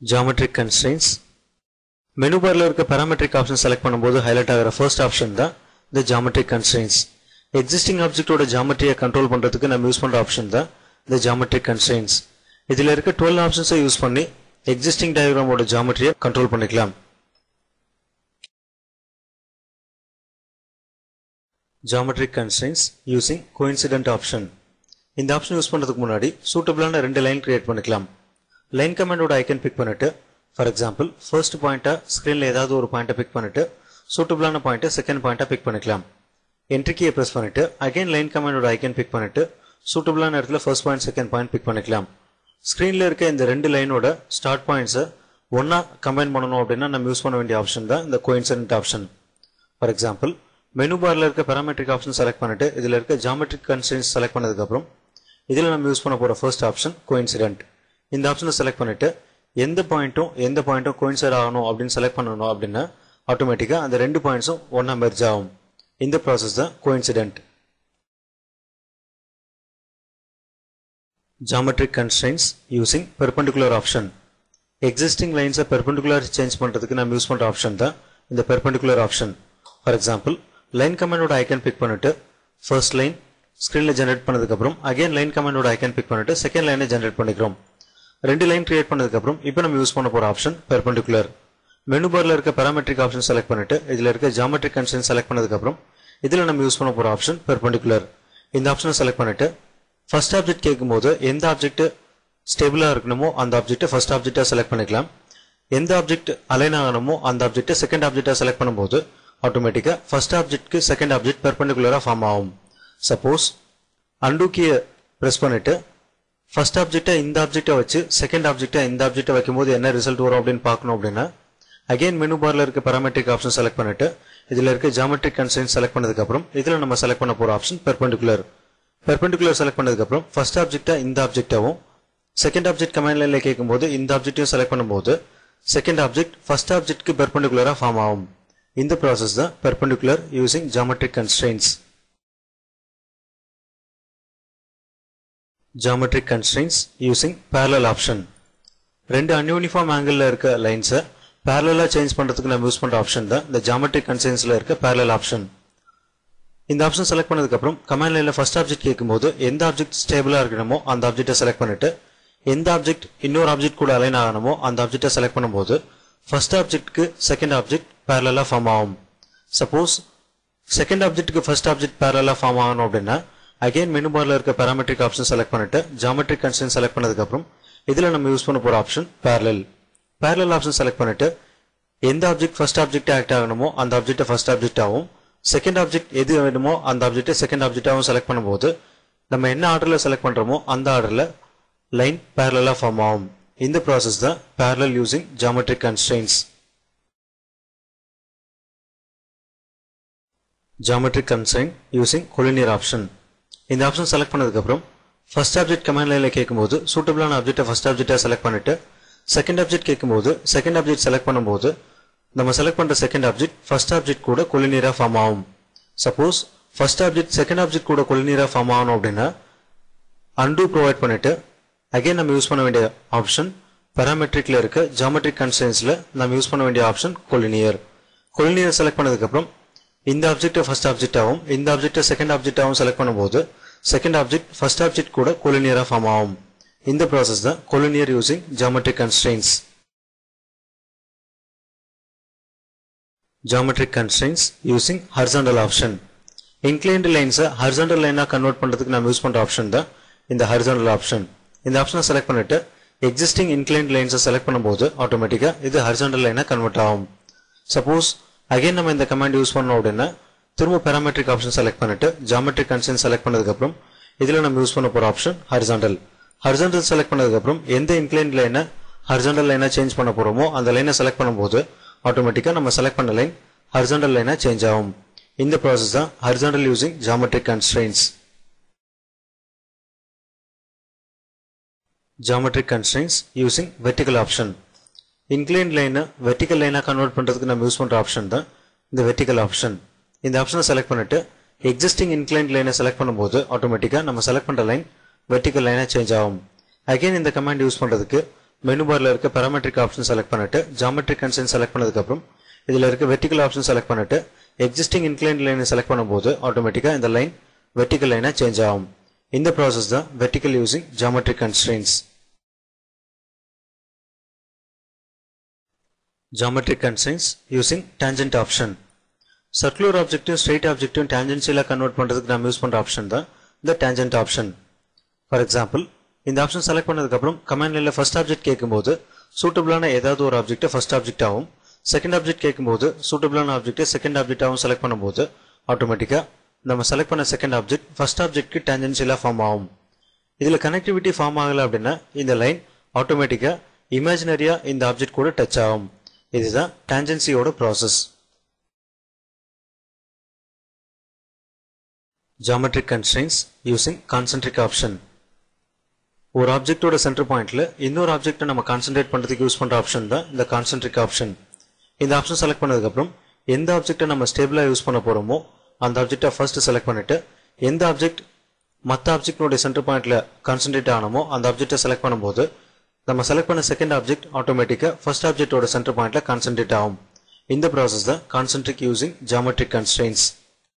geometric constrains menu பார்ல இருக்க parametric option select பண்ணும்போது ஹைலைட் ஆகிற ஃபர்ஸ்ட் ஆப்ஷன் தான் இந்த ஜாமெட்ரிக் கன்ஸ்ட்ரெயின்ஸ் எக்ஸிஸ்டிங் ஆப்ஜெக்டோட ஜாமெட்ரியை கண்ட்ரோல் பண்ணுறதுக்கு நம்ம யூஸ் பண்ணுற ஆப்ஷன் தான் இந்த ஜாமெட்ரிக் கன்ஸ்ட்ரெயின்ஸ் இதில் இருக்க டுவெல் ஆப்ஷன்ஸை யூஸ் பண்ணி எக்ஸிஸ்டிங் டயக்ராமோட ஜாமெட்ரியை கண்ட்ரோல் பண்ணிக்கலாம் geometric constraints using coincident option இந்த ஆப்ஷன் யூஸ் பண்ணுறதுக்கு முன்னாடி சூட்டபிளான ரெண்டு லைன் கிரியேட் பண்ணிக்கலாம் லைன் கமெண்டோட ஐக்கன் பிக் பண்ணிட்டு ஃபார் எக்ஸாம்பிள் ஃபர்ஸ்ட் பாயிண்ட்டை ஸ்க்ரீனில் ஏதாவது ஒரு பாயிண்ட்டை பிக் பண்ணிட்டு சூட்டபிளான பாயிண்ட்டை செகண்ட் பாயிண்ட்டை பிக் பண்ணிக்கலாம் என்ட்ரி கீயை ப்ரெஸ் பண்ணிட்டு அகைன் லைன் கமெண்டோட ஐக்கன் பிக் பண்ணிட்டு சூட்டபிளான இடத்துல first point second point pick பண்ணிக்கலாம் ஸ்க்ரீனில் இருக்க இந்த ரெண்டு லைனோட ஸ்டார்ட் பாயிண்ட்ஸை ஒன்றா கம்பைன் பண்ணணும் அப்படின்னா நம்ம யூஸ் பண்ண வேண்டிய ஆப்ஷன் தான் இந்த coincident option for example menu பார்ல இருக்க பேராமெட்ரிக் ஆப்ஷன் செலக்ட் பண்ணிட்டு இதில் இருக்க ஜாமெட்ரிக் கன்ஸ்டன்ஸ் செலக்ட் பண்ணதுக்கப்புறம் இதில் நம்ம யூஸ் பண்ண போகிற ஃபர்ஸ்ட் ஆப்ஷன் கோயின்சிடென்ட் இந்த ஆப்ஷனை செலக்ட் பண்ணிட்டு எந்த பாயிண்ட்டும் எந்த பாயிண்ட்டும் கோயின்சைட் ஆகணும் அப்படின்னு செலக்ட் பண்ணணும் அப்படின்னா ஆட்டோமேட்டிக்காக அந்த ரெண்டு பாயிண்ட்ஸும் ஒன்றா மெர்ஜ் ஆகும் இந்த ப்ராசஸ் தான் coincident geometric constraints using perpendicular option existing லைன்ஸை பெர்பெண்டிகுலர் சேஞ்ச் பண்ணுறதுக்கு நம்ம யூஸ் பண்ணுற ஆப்ஷன் தான் இந்த perpendicular option for example line கமெண்டோட ஐக்கன் பிக் பண்ணிட்டு ஃபர்ஸ்ட் லைன் ஸ்க்ரீனில் ஜென்ரேட் பண்ணதுக்கப்புறம் அகைன் லைன் கமெண்டோட ஐக்கன் பிக் பண்ணிட்டு செகண்ட் லைனை ஜென்ரேட் பண்ணிக்கிறோம் ரெண்டு லைன் கிரியேட் பண்ணதுக்கப்புறம் இப்போ நம்ம யூஸ் பண்ண போகிற ஆப்ஷன் பெர்பெண்டிகுலர் மெனு பார்ல இருக்க பேராமெட்ரிக் ஆப்ஷன் செலக்ட் பண்ணிட்டு இதில் இருக்க ஜாமெட்ரிக் கன்ஸ்டன்ட் செலக்ட் பண்ணதுக்கப்புறம் இதில் நம்ம யூஸ் பண்ண போகிற ஆப்ஷன் பெர்பெண்டிகுலர் இந்த ஆப்ஷனை செலக்ட் பண்ணிட்டு ஃபர்ஸ்ட் ஆப்ஜெக்ட் கேட்கும்போது எந்த ஆப்ஜெக்ட் ஸ்டேபிளாக இருக்கணுமோ அந்த ஆப்ஜெக்ட்டை ஃபர்ஸ்ட் ஆப்ஜெக்டாக செலக்ட் பண்ணிக்கலாம் எந்த ஆப்ஜெக்ட் அலைன் ஆகணுமோ அந்த ஆப்ஜெக்ட்டை செகண்ட் ஆப்ஜெக்டாக செலக்ட் பண்ணும்போது ஆட்டோமேட்டிக்காக ஃபர்ஸ்ட் ஆப்ஜெக்ட்க்கு செகண்ட் ஆப்ஜெக்ட் பெர்பெண்டிகுலராக ஃபார்ம் ஆகும் சப்போஸ் அண்டு கீயை ப்ரெஸ் பண்ணிட்டு ஃபர்ஸ்ட் ஆப்ஜெக்டை இந்த ஆப்ஜெக்டை வச்சு செகண்ட் ஆப்ஜெக்டை இந்த ஆப்ஜெக்டை வைக்கும்போது என்ன ரிசல்ட் வரும் அப்படின்னு பார்க்கணும் அப்படின்னா அகைன் மெனு பார்ல இருக்க பேராமெட்ரிக் ஆப்ஷன் செலக்ட் பண்ணிட்டு இதில் இருக்க ஜாமெட்ரிக் கன்ஸ்டன்ட் செலக்ட் பண்ணதுக்கப்புறம் இதில் நம்ம செலக்ட் பண்ண போகிற ஆப்ஷன் பெர்பெண்டிகுலர் பெர்பெண்டிகுலர் செலக்ட் பண்ணதுக்கப்புறம் ஃபர்ஸ்ட் ஆப்ஜெக்டை இந்த ஆப்ஜெக்டாவும் செகண்ட் ஆப்ஜெக்ட் கமெண்ட் லைன்ல கேட்கும்போது இந்த ஆப்ஜெக்டையும் செலக்ட் பண்ணும்போது செகண்ட் ஆப்ஜெக்ட் ஃபர்ஸ்ட் ஆப்ஜெக்ட்க்கு பெர்பெண்டிகுலராக ஃபார்ம் ஆகும் இந்த ப்ராசஸ் தான் perpendicular using geometric constraints geometric constraints using parallel option ரெண்டு அன்யூனிஃபார்ம் ஆங்கிளில் இருக்க லைன்ஸை பேரலாக சேஞ்ச் பண்ணுறதுக்கு நம்ம யூஸ் பண்ணுற ஆப்ஷன் தான் இந்த ஜாமெட்ரிக் கன்ஸ்ட்ரெயின்ஸில் இருக்க parallel ஆப்ஷன் இந்த ஆப்ஷன் செலக்ட் பண்ணதுக்கப்புறம் கமாண்ட் லைனில் ஃபர்ஸ்ட் ஆப்ஜெக்ட் கேட்கும்போது எந்த ஆப்ஜெக்ட் ஸ்டேபிளாக இருக்கணுமோ அந்த ஆப்ஜெக்ட்டை செலக்ட் பண்ணிட்டு எந்த ஆப்ஜெக்ட் இன்னொரு ஆப்ஜெக்ட் கூட அலைன் ஆகணுமோ அந்த ஆப்ஜெக்ட்டை செலக்ட் பண்ணும்போது ஃபர்ஸ்ட் ஆப்ஜெக்ட்க்கு செகண்ட் ஆப்ஜெக்ட் பேரலாக ஃபார்ம் ஆகும் சப்போஸ் செகண்ட் ஆப்ஜெக்ட்டுக்கு ஃபர்ஸ்ட் ஆப்ஜெக்ட் பேரலாக ஃபார்ம் ஆகணும் அப்படின்னா அகைன் மெனு பார்ல இருக்க பேராமெட்ரிக் ஆப்ஷன் செலக்ட் பண்ணிட்டு ஜாமெட்ரிக் கன்ஸ்டன்ட் செலக்ட் பண்ணதுக்கப்புறம் இதில் நம்ம யூஸ் பண்ண போகிற option parallel parallel option select பண்ணிட்டு எந்த ஆப்ஜெக்ட் ஃபர்ஸ்ட் ஆப்ஜெக்ட் ஆக்ட் ஆகணுமோ அந்த ஆப்ஜெக்ட்டை ஃபர்ஸ்ட் ஆப்ஜெக்டாகவும் செகண்ட் ஆப்ஜெக்ட் எது வேணுமோ அந்த ஆப்ஜெக்ட்டை செகண்ட் ஆப்ஜெக்டாகவும் செலக்ட் பண்ணும்போது நம்ம என்ன ஆர்டரில் செலக்ட் பண்ணுறோமோ அந்த ஆர்டரில் லைன் பேரலாக ஃபார்ம் ஆகும் இந்த ப்ராசஸ் தான் parallel using geometric constraints geometric constraint using collinear option இந்த ஆப்ஷன் செலக்ட் பண்ணதுக்கப்புறம் ஃபர்ஸ்ட் ஆப்ஜெக்ட் கமாண்ட் லைனில் கேட்கும்போது சூட்டபிளான ஆப்ஜெக்ட்டை ஃபர்ஸ்ட் ஆப்ஜெக்டாக செலக்ட் பண்ணிட்டு செகண்ட் ஆப்ஜெக்ட் கேட்கும்போது செகண்ட் ஆப்ஜெக்ட் செலக்ட் பண்ணும்போது நம்ம செலக்ட் பண்ணுற செகண்ட் ஆப்ஜெக்ட் ஃபர்ஸ்ட் ஆப்ஜெக்ட் கூட கொலினியராக ஃபார்ம் ஆகும் suppose first object second object கூட கொலினியராக ஃபார்ம் ஆகணும் அப்படின்னா அன்டூ ப்ரொவைட் பண்ணிட்டு அகைன் நம்ம யூஸ் பண்ண வேண்டிய ஆப்ஷன் பேராமெட்ரிக்ல இருக்க ஜாமெட்ரிக் கன்ஸ்டன்ஸ்ல நம்ம யூஸ் பண்ண வேண்டிய ஆப்ஷன் கொலினியர் கொலினியர் செலக்ட் பண்ணதுக்கப்புறம் இந்த ஆப்ஜெக்ட்டை ஃபர்ஸ்ட் ஆப்ஜெக்டாகவும் இந்த ஆப்ஜெக்ட்டை செகண்ட் ஆப்ஜெக்டாகவும் செலக்ட் பண்ணும்போது செகண்ட் ஆப்ஜெக்ட் ஃபர்ஸ்ட் ஆப்ஜெக்ட் கூட கொலினியராக ஃபார்ம் ஆகும் இந்த ப்ராசஸ் தான் collinear using geometric constraints geometric constraints using horizontal option inclined லைன்ஸை ஹர்சாண்டல் லைனாக கன்வெர்ட் பண்ணுறதுக்கு நம்ம யூஸ் பண்ணுற ஆப்ஷன் தான் இந்த ஹர்சாண்டல் ஆப்ஷன் இந்த ஆப்ஷனை செலக்ட் பண்ணிட்டு எக்ஸிஸ்டிங் இன்க்ளைன்ட் லைன்ஸை செலக்ட் பண்ணும்போது ஆட்டோமேட்டிக்காக இது ஹர்சாண்டல் லைனாக கன்வெர்ட் ஆகும் சப்போஸ் அகைன் நம்ம இந்த கமாண்ட் யூஸ் பண்ணோம் அப்படின்னா திரும்ப பேராமெட்ரிக் ஆப்ஷன் செலக்ட் பண்ணிட்டு ஜாமெட்ரிக் கன்ஸ்டன்ட் செலக்ட் பண்ணதுக்கப்புறம் இதில் நம்ம யூஸ் பண்ண போகிற ஆப்ஷன் ஹரிசாண்டல் ஹரிசாண்டல் செலக்ட் பண்ணதுக்கப்புறம் எந்த இன்க்ளைன்ட் லைனை ஹரிசாண்டல் லைனாக சேஞ்ச் பண்ண போகிறோமோ அந்த லைனை செலக்ட் பண்ணும்போது ஆட்டோமேட்டிக்காக நம்ம செலக்ட் பண்ண லைன் ஹரிசாண்டல் லைனாக சேஞ்ச் ஆகும் இந்த ப்ராசஸ் தான் horizontal using geometric constraints geometric constraints using vertical option incline லைனை வெர்டிகல் லைனாக கன்வெர்ட் பண்ணுறதுக்கு நம்ம யூஸ் பண்ணுற ஆப்ஷன் தான் இந்த வெர்டிகல் ஆப்ஷன் இந்த ஆப்ஷனை செலக்ட் பண்ணிட்டு எக்ஸிஸ்டிங் இன்க்ளைன் லைனை செலக்ட் பண்ணும்போது ஆட்டோமேட்டிக்காக நம்ம செலக்ட் பண்ணுற லைன் வெர்டிகல் லைனாக சேஞ்ச் ஆகும் அகைன் இந்த கமாண்ட் யூஸ் பண்ணுறதுக்கு மெனு பார்ல இருக்க பேராமெட்ரிக் ஆப்ஷன் செலக்ட் பண்ணிட்டு ஜாமெட்ரிக் கன்ஸ்ட்ரெயின் செலக்ட் பண்ணதுக்கு அப்புறம் இதுல இருக்க வெர்டிகல் ஆப்ஷன் செலக்ட் பண்ணிட்டு எக்ஸிஸ்டிங் இன்க்ளைன் லைனை செலக்ட் பண்ணும்போது ஆட்டோமேட்டிக்கா இந்த லைன் வெர்டிகல் லைனா சேஞ்ச் ஆகும் இந்த ப்ராசஸ் தான் vertical using geometric constraints geometric constraints using tangent option circular ஆப்ஜெக்ட்டும் ஸ்ட்ரெயிட் ஆப்ஜெக்ட்டும் டேஞ்சன்சியலாக கன்வெர்ட் பண்ணுறதுக்கு நம்ம யூஸ் பண்ணுற ஆப்ஷன் தான் இந்த டேஞ்சன்ட் ஆப்ஷன் ஃபார் எக்ஸாம்பிள் இந்த ஆப்ஷன் செலக்ட் பண்ணதுக்கப்புறம் கமாண்ட் லைனில் ஃபர்ஸ்ட் ஆப்ஜெக்ட் கேட்கும்போது சூட்டபிளான ஏதாவது ஒரு ஆப்ஜெக்ட்டை ஃபர்ஸ்ட் ஆப்ஜெக்ட் ஆகும் செகண்ட் ஆப்ஜெக்ட் கேட்கும்போது சூட்டபிளான ஆப்ஜெக்ட்டை செகண்ட் ஆப்ஜெக்டாகவும் செலக்ட் பண்ணும்போது ஆட்டோமேட்டிக்காக நம்ம செலக்ட் பண்ண செகண்ட் ஆப்ஜெக்ட் ஃபர்ஸ்ட் ஆப்ஜெக்ட்க்கு டேஞ்சன்சியலாக ஃபார்ம் ஆகும் இதில் கனெக்டிவிட்டி ஃபார்ம் ஆகலை அப்படின்னா இந்த லைன் ஆட்டோமேட்டிக்காக இமேஜினரியாக இந்த ஆப்ஜெக்ட் கூட டச் ஆகும் இதுதான் டான்ஜென்சியோட process geometric constraints using concentric option ஒரு ஆப்ஜெக்டோட சென்டர் பாயிண்ட்ல இன்னொரு ஆப்ஜெக்ட்டை நம்ம கான்சென்ட்ரேட் பண்றதுக்கு யூஸ் பண்ற ஆப்ஷன் தான் இந்த கான்சென்ட்ரிக் ஆப்ஷன் இந்த ஆப்ஷன் செலக்ட் பண்ணதுக்கு அப்புறம் எந்த ஆப்ஜெக்ட்டை நம்ம ஸ்டேபிளா யூஸ் பண்ண போறோமோ அந்த ஆப்ஜெக்டை ஃபர்ஸ்ட் செலக்ட் பண்ணிட்டு எந்த ஆப்ஜெக்ட் மற்ற ஆப்ஜெக்டோட சென்டர் பாயிண்ட்ல கான்சென்ட்ரேட் ஆனமோ அந்த ஆப்ஜெக்டை செலக்ட் பண்ணும்போது நம்ம செலக்ட் பண்ண செகண்ட் ஆப்ஜெக்ட் ஆட்டோமேட்டிக்கா ஃபர்ஸ்ட் ஆப்ஜெக்டோட சென்டர் பாயிண்ட்ல கான்சென்ட்ரேட் ஆகும் இந்த ப்ராசஸ் தான் கான்சென்ட்ரிக் யூசிங் ஜாமெட்ரிக் கன்ஸ்ட்ரெயின்ஸ்